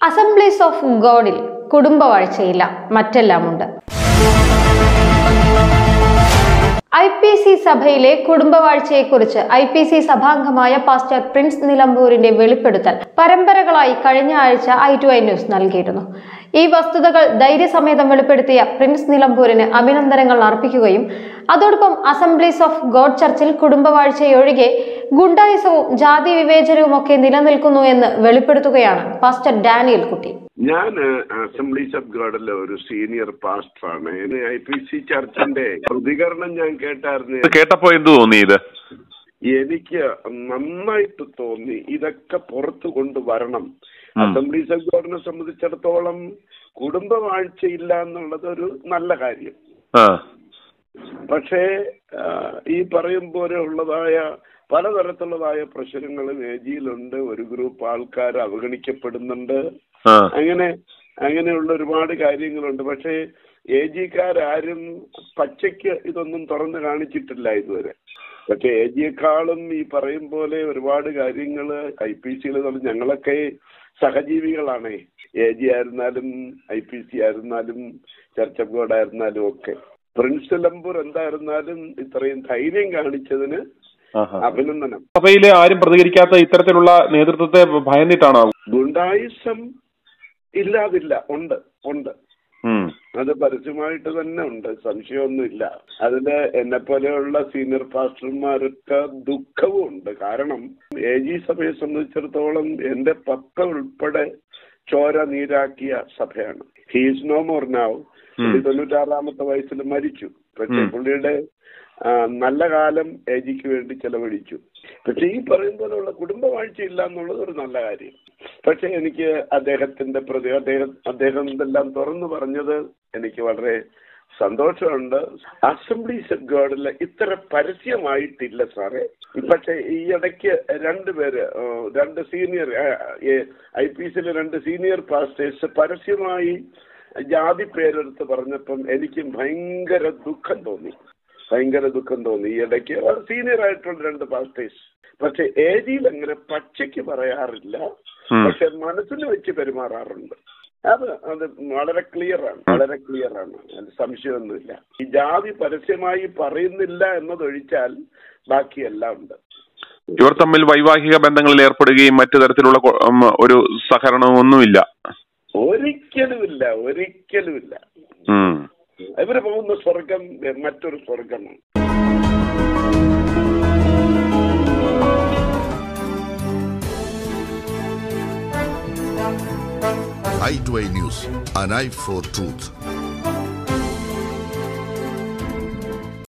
Assemblies of ഗോഡിൽ കുടുംബവാഴ്ചയില്ല മറ്റെല്ലാമുണ്ട് ഐ പി സി സഭയിലെ കുടുംബവാഴ്ചയെക്കുറിച്ച് ഐ പി സി സഭാംഗമായ പാസ്റ്റർ പ്രിൻസ് നിലമ്പൂരിന്റെ വെളിപ്പെടുത്തൽ പരമ്പരകളായി കഴിഞ്ഞ ആഴ്ച ഐ ടു ഐ ന്യൂസ് നൽകിയിരുന്നു ഈ വസ്തുതകൾ ധൈര്യസമേതം വെളിപ്പെടുത്തിയ പ്രിൻസ് നിലമ്പൂരിന് അഭിനന്ദനങ്ങൾ അർപ്പിക്കുകയും അതോടൊപ്പം അസംബ്ലീസ് ഓഫ് ഗോഡ് ചർച്ചിൽ കുടുംബവാഴ്ചയൊഴികെ ഗുണ്ടായുസവും ജാതി വിവേചനവും ഒക്കെ നിലനിൽക്കുന്നു എന്ന് വെളിപ്പെടുത്തുകയാണ് പാസ്റ്റർ ഡാനിയൽ കുട്ടി ഞാൻ അസംബ്ലീസ് ഓഫ് ഗോഡിലെ ഒരു സീനിയർ പാസ്റ്ററാണ് ഐ പി സി ചർച്ചിന്റെ പ്രതികരണം ഞാൻ കേട്ടായിരുന്നു ഇത് കേട്ടപ്പോ എന്ത് തോന്നി ഇത് എനിക്ക് നന്നായിട്ട് തോന്നി ഇതൊക്കെ പുറത്തു കൊണ്ടുവരണം അസംബ്ലീസ് ഓഫ് ഗോഡിനെ സംബന്ധിച്ചിടത്തോളം കുടുംബവാഴ്ചയില്ല എന്നുള്ളത് ഒരു നല്ല കാര്യം ആ പക്ഷേ ആ, ഈ പറയും പോലെ ഉള്ളതായ പലതരത്തിലുള്ളതായ പ്രശ്നങ്ങളും ഏജിയിലുണ്ട് ഒരു ഗ്രൂപ്പ് ആൾക്കാർ അവഗണിക്കപ്പെടുന്നുണ്ട് ആ അങ്ങനെ അങ്ങനെയുള്ള ഒരുപാട് കാര്യങ്ങളുണ്ട് പക്ഷേ എ ജിക്കാരും പച്ചയ്ക്ക് ഇതൊന്നും തുറന്നു കാണിച്ചിട്ടില്ല ഇതുവരെ പക്ഷെ എ ജിയെക്കാളും ഈ പറയും പോലെ ഒരുപാട് കാര്യങ്ങൾ ഐ പി സിയിൽ ഞങ്ങളൊക്കെ സഹജീവികളാണ് എ ജി ആയിരുന്നാലും ഐ പി സി ആയിരുന്നാലും ചർച്ച് ഓഫ് ഗോഡ് ആയിരുന്നാലും ഒക്കെ പ്രിൻസ് ലംബൂർ എന്തായിരുന്നാലും ഇത്രയും ധൈര്യം കാണിച്ചതിന് ആഹാ. അഭിനന്ദനം സഭയിലെ ആരും പ്രതികരിക്കാത്ത ഇത്തരത്തിലുള്ള നേതൃത്വത്തെ ഭയന്നിട്ടാണോ ഗുണ്ടായിസം ഇല്ലാതില്ല ഉണ്ട് ഉണ്ട് ഉം. അത് പരസ്യമായിട്ട് തന്നെ ഉണ്ട് സംശയമൊന്നുമില്ല അതില് എന്നെ പോലെയുള്ള സീനിയർ പാസ്റ്റർമാർക്ക് ദുഃഖവും ഉണ്ട് കാരണം എ ജി സഭയെ സംബന്ധിച്ചിടത്തോളം എന്റെ പപ്പ ഉൾപ്പെടെ ചോര നീരാക്കിയ സഭയാണ് ഹീസ് നോ മോർ നാവ് പുള്ളി തൊണ്ണൂറ്റാറാമത്തെ വയസ്സിൽ മരിച്ചു പക്ഷേ പുള്ളിയുടെ ആ, നല്ല കാലം എ ജിക്ക് വേണ്ടി ചെലവഴിച്ചു പക്ഷെ ഈ പറയും പോലെയുള്ള കുടുംബവാഴ്ച ഇല്ല എന്നുള്ളത് ഒരു നല്ല കാര്യം പക്ഷെ എനിക്ക് അദ്ദേഹത്തിന്റെ പ്രതി അദ്ദേഹം അദ്ദേഹം ഇതെല്ലാം തുറന്നു പറഞ്ഞത് എനിക്ക് വളരെ സന്തോഷമുണ്ട് അസംബ്ലീസ് ഓഫ് ഗോഡിൽ ഇത്ര പരസ്യമായിട്ടില്ല സാറേ പക്ഷെ ഈ ഇടയ്ക്ക് രണ്ടുപേര് ആ, രണ്ട് സീനിയർ ഐ പി സിയിലെ രണ്ട് സീനിയർ പാസ്റ്റേഴ്സ് പരസ്യമായി ജാതി പേരെടുത്ത് പറഞ്ഞപ്പം എനിക്ക് ഭയങ്കര ദുഃഖം തോന്നി ഭയങ്കര ദുഃഖം തോന്നി ഈ ഇടയ്ക്ക് സീനിയർ ആയിട്ടുള്ള രണ്ട് പാസ്റ്റേഴ്സ് പക്ഷെ ഏരിയയിൽ അങ്ങനെ പച്ചയ്ക്ക് പറയാറില്ല ഉം. പക്ഷെ മനസ്സിൽ വെച്ച് പെരുമാറാറുണ്ട് അത് അത് വളരെ ക്ലിയർ ആണ് വളരെ ക്ലിയർ ആണ് അതിൽ സംശയമൊന്നുമില്ല ഈ ജാതി പരസ്യമായി പറയുന്നില്ല എന്നതൊഴിച്ചാൽ ബാക്കിയെല്ലാം ഉണ്ട് ഇവർ തമ്മിൽ വൈവാഹിക ബന്ധങ്ങളിൽ ഏർപ്പെടുകയും മറ്റു തരത്തിലുള്ള കൊ- ഉം, ഒരു സഹകരണവും ഒന്നുമില്ല ഒരിക്കലുമില്ല ഒരിക്കലുമില്ല ഉം. ഇവര് പോകുന്ന സ്വർഗം മറ്റൊരു സ്വർഗമാണ് i2i News, an eye for truth.